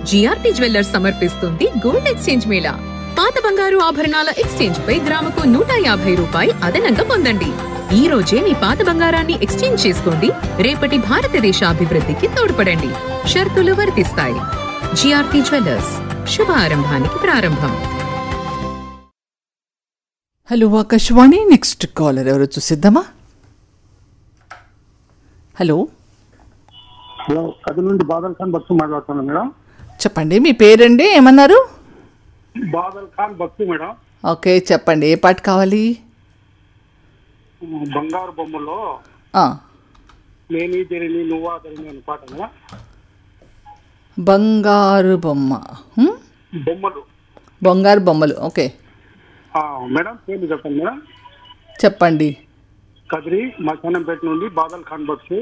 GRT jewellers సమర్పిస్తుంది gold exchange mela పాత బంగారు ఆభరణాల ఎక్స్చేంజ్ పై గ్రాముకు నూట యాభై రూపాయి అదనంగా పొందండి ఈ రోజే మీ పాత బంగారాన్ని ఎక్స్చేంజ్ చేసుకోండి రేపటి భారతదేశ అభివృద్ధికి తోడ్పడండి షరతులు వర్తిస్తాయి జిఆర్టీ జ్యువెల్లర్స్ శుభ ఆరంభానికి ప్రారంభం హలో ఆకాశవాణి నెక్స్ట్ కాలర్ ఎవరు చూసిద్దామా హలో హలో కథ నుండి బాదల్ ఖాన్ బక్సు మాట్లాడుతున్నాను మేడం చెప్పండి మీ పేరండి ఏమన్నారు బాదల్ ఖాన్ బక్సు మేడం ఓకే చెప్పండి ఏ పాట కావాలి బంగారు బొమ్మలో ఆ, నేనీ జరిని నువ్వా జరిని అనే పాట మేడం బంగారు బొమ్మ హ్మ్? బొమ్మలు బంగారు బొమ్మలు ఓకే ఆ, మేడం పేరు చెప్పండి మేడం చెప్పండి కదిరి మచానంపేట నుండి బాదల్ ఖాన్ బక్సు